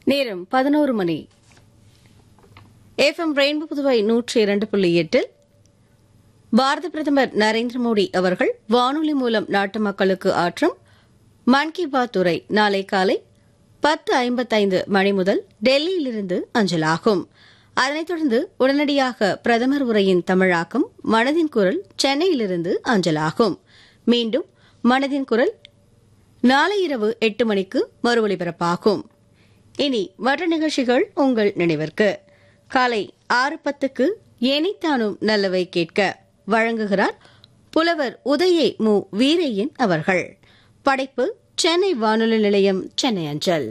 நேரம் பதினோரு மணி FM rainbow Puduvai நூற்றி இரண்டு புள்ளி எட்டில் பாரத பிரதமர் நரேந்திர மோடி அவர்கள் வானொலி மூலம் நாட்டு மக்களுக்கு ஆற்றும் மன் கி பாத் உரை நாளை காலை பத்து ஐம்பத்தைந்து மணி முதல் டெல்லியிலிருந்து அஞ்சலாகும் அதனைத் தொடர்ந்து உடனடியாக பிரதமர் உரையின் தமிழாக்கம் மனதின் குரல் சென்னையிலிருந்து அஞ்சலாகும் மீண்டும் மனதின் குரல் நாளை இரவு எட்டு மணிக்கு மறு ஒலிபரப்பாகும் இனி மற்ற நிகழ்ச்சிகள் உங்கள் நினைவிற்கு காலை ஆறு பத்துக்கு எனித்தானும் நல்லவை கேட்க வழங்குகிறார் புலவர் உதயை மு வீரையன் அவர்கள் படைப்பு சென்னை வானொலி நிலையம் சென்னை அஞ்சல்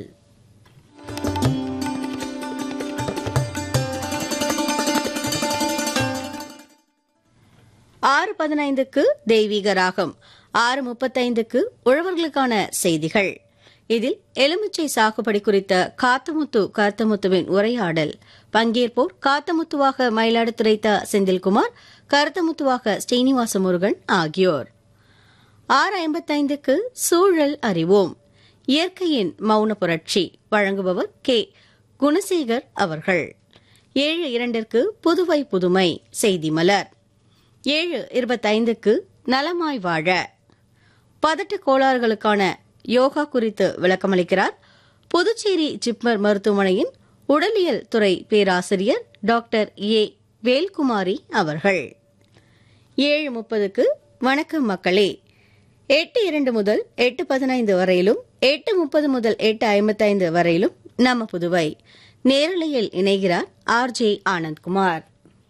ஆறு பதினைந்துக்கு தெய்வீக ராகம் ஆறு முப்பத்தைந்துக்கு உழவர்களுக்கான செய்திகள் இதில் எலுமிச்சை சாகுபடி குறித்த காத்தமுத்து கருத்தமுத்துவின் உரையாடல் பங்கேற்போர் காத்தமுத்துவாக மயிலாடுதுறை த செந்தில்குமார் கருத்தமுத்துவாக ஸ்ரீனிவாச முருகன் ஆகியோர் ஆறு ஐம்பத்தைந்துக்கு சூழல் அறிவோம் இயற்கையின் மௌன புரட்சி வழங்குபவர் கே குணசேகர் அவர்கள் ஏழு இரண்டிற்கு புதுவை புதுமை செய்தி மலர் ஏழு இருபத்தைந்துக்கு நலமாய் வாழ பதட்ட கோளாறுகளுக்கான யோகா குறித்து விளக்கமளிக்கிறார் புதுச்சேரி ஜிப்மர் மருத்துவமனையின் உடலியல் துறை பேராசிரியர் டாக்டர் ஏ வேல்குமாரி அவர்கள் ஏழு முப்பதுக்கு வணக்கம் மக்களே எட்டு இரண்டு முதல் எட்டு பதினைந்து வரையிலும் எட்டு முப்பது முதல் எட்டு ஐம்பத்தைந்து வரையிலும் நம்ம புதுவை நேரலையில் இணைகிறார் ஆர் ஜே ஆனந்த்குமார்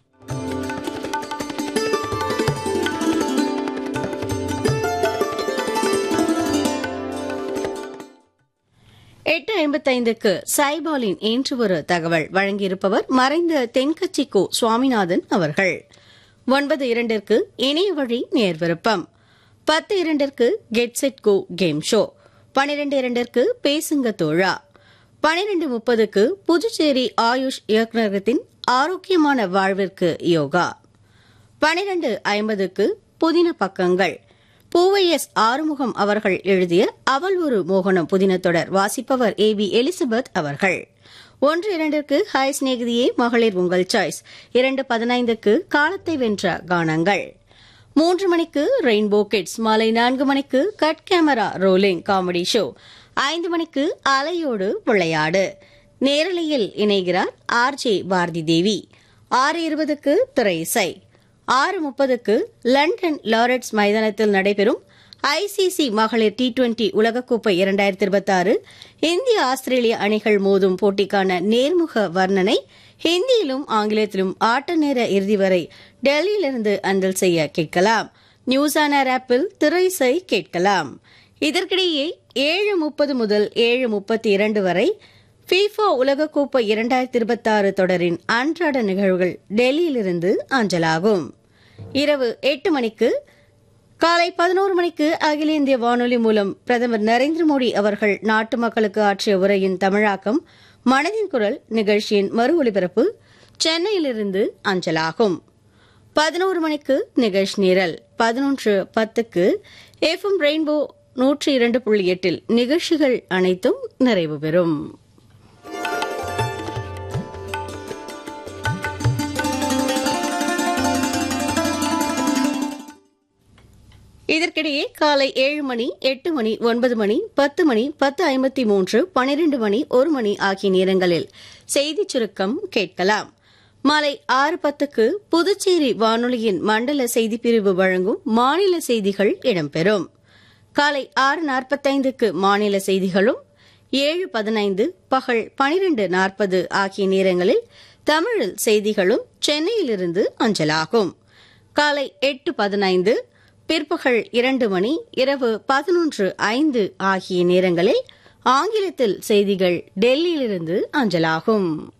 எட்டு ஐம்பத்தைந்துக்கு சாய்பாலின் இன்று ஒரு தகவல் வழங்கியிருப்பவர் மறைந்த தென்கட்சி கோ சுவாமிநாதன் அவர்கள் ஒன்பது இரண்டிற்கு இணைய வழி நேர்விருப்பம் பத்து இரண்டிற்கு get set go game show பனிரெண்டு இரண்டிற்கு பேசுங்க தோழா பனிரெண்டு முப்பதுக்கு புதுச்சேரி ஆயுஷ் இயக்குநரகத்தின் ஆரோக்கியமான வாழ்விற்கு யோகா பனிரெண்டு ஐம்பதுக்கு புதின பக்கங்கள் பூவை எஸ் ஆறுமுகம் அவர்கள் எழுதிய அவள் ஒரு மோகனம் புதின தொடர் வாசிப்பவர் ஏ பி எலிசபெத் அவர்கள் ஒன்று இரண்டிற்கு ஹாய் சிநேகிதியே மகளிர் உங்கள் சாய்ஸ் இரண்டு பதினைந்துக்கு காலத்தை வென்ற கானங்கள் மூன்று மணிக்கு ரெயின்போ கிட்ஸ் மாலை நான்கு மணிக்கு cut camera rolling comedy show ஐந்து மணிக்கு அலையோடு விளையாடு நேரலையில் இணைகிறார் ஆர் ஜே பாரதி தேவி ஆறு இருபதுக்கு திரை இசை ஆறு முப்பதுக்கு லண்டன் லாரட்ஸ் மைதானத்தில் நடைபெறும் ஐசிசி மகளிர் டி டுவெண்டி உலகக்கோப்பை இரண்டாயிரத்தி இருபத்தி ஆறு இந்திய ஆஸ்திரேலிய அணிகள் மோதும் போட்டிக்கான நேர்முக வர்ணனை ஹிந்தியிலும் ஆங்கிலத்திலும் ஆட்ட நேர இறுதி வரை டெல்லியிலிருந்து அஞ்சல் செய்ய கேட்கலாம் நியூஸ் ஆனர் ஆப்பில் திரைசை கேட்கலாம் இதற்கிடையே ஏழு முப்பது முதல் ஏழு முப்பத்தி இரண்டு வரை ஃபீஃபா உலகக்கோப்பை இரண்டாயிரத்தி இருபத்தாறு தொடரின் அன்றாட நிகழ்வுகள் டெல்லியிலிருந்து அஞ்சலாகும் இரவு எட்டு மணிக்கு காலை பதினோரு மணிக்கு அகில இந்திய வானொலி மூலம் பிரதமர் நரேந்திர மோடி அவர்கள் நாட்டு மக்களுக்கு ஆற்றிய உரையின் தமிழாக்கம் மனதின் குரல் நிகழ்ச்சியின் மறு ஒலிபரப்பு சென்னையிலிருந்து அஞ்சலாகும் பதினோரு மணிக்கு நிகழ்ச்சி நிரல் பதினொன்று பத்துக்கு எஃப்எம் ரெயின்போ நூற்றி இரண்டு புள்ளி எட்டில் நிகழ்ச்சிகள் அனைத்தும் நிறைவு பெறும் இதற்கிடையே காலை ஏழு மணி எட்டு மணி ஒன்பது மணி பத்து மணி பத்து ஐம்பத்தி மூன்று பனிரெண்டு மணி ஒரு மணி ஆகிய நேரங்களில் செய்திச் சுருக்கம் கேட்கலாம் மாலை ஆறு பத்துக்கு புதுச்சேரி வானொலியின் மண்டல செய்திப்பிரிவு வழங்கும் மாநில செய்திகள் இடம்பெறும் காலை ஆறு நாற்பத்தைந்துக்கு மாநில செய்திகளும் ஏழு பதினைந்து பகல் பனிரெண்டு நாற்பது ஆகிய நேரங்களில் தமிழில் செய்திகளும் சென்னையிலிருந்து அஞ்சலாகும் காலை எட்டு பதினைந்து பிற்பகல் இரண்டு மணி இரவு பதினொன்று ஐந்து ஆகிய நேரங்களில் ஆங்கிலத்தில் செய்திகள் டெல்லியிலிருந்து அஞ்சலாகும்